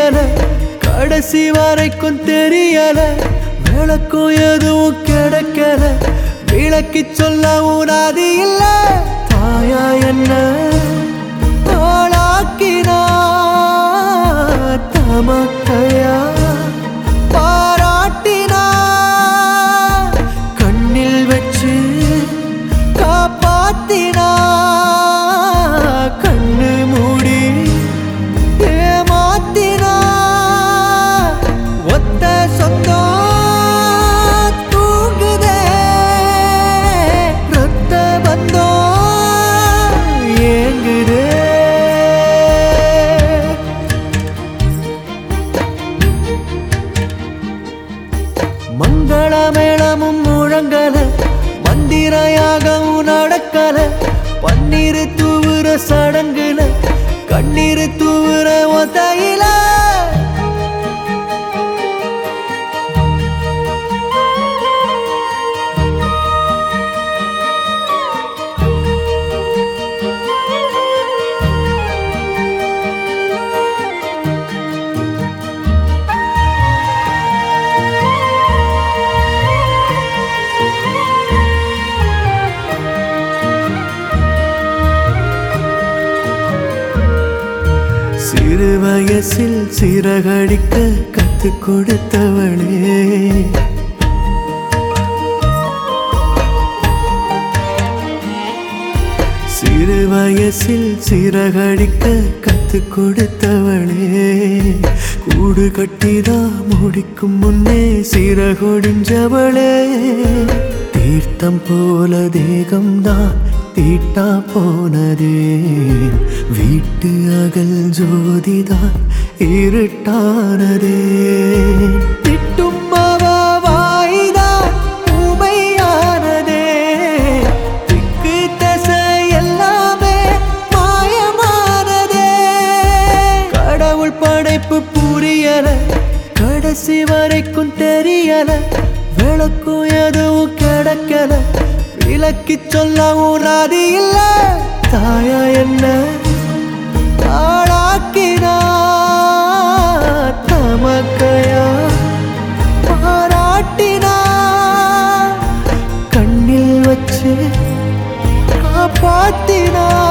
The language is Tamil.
புரியல கடைசி வரைக்கும் தெரியல விளக்கும் எதுவும் கிடைக்கல விளக்கி சொல்ல உனாதி இல்ல தாயா என்ன ஆளாக்கினா தமக்கையா பாராட்டினா கண்ணில் வச்சு காப்பாத்தினா கண்ணு மூடி ஏமாத்தினா ஒத்த சொந்தம் தூங்குதே ரத்த பந்தம் ஏங்குதே மங்கள மேளமும் முழங்கல மந்திரயாகவும் நடக்கல பன்னீர் தூவுற சடங்குல கண்ணீர் தூவுற ஒத்தையில சிறு வயசில் சிறகடிக்க கத்து கொடுத்தவளே சிறு வயசில் சிறகடிக்க கத்து கொடுத்தவளே கூடு கட்டிதா முடிக்கும் முன்னே சிறகொடிஞ்சவளே தீர்த்தம் போல தேகம்தான் தீட்டா போனதே வீட்டு அகல் ஜோதிதான் இருட்டானதே திட்டும் அவ வாய்தான் ஊமையானதே திக்கு தசை எல்லாமே மாயமானதே கடவுள் படைப்பு புரியல கடைசி வரைக்கும் தெரியல விளக்கும் எதுவும் கிடைக்கல விளக்கி சொல்ல உனாதி இல்ல தாயா என்ன ஆளாக்கினா தமக்கையா பாராட்டினா கண்ணில் வச்சு காப்பாத்தினா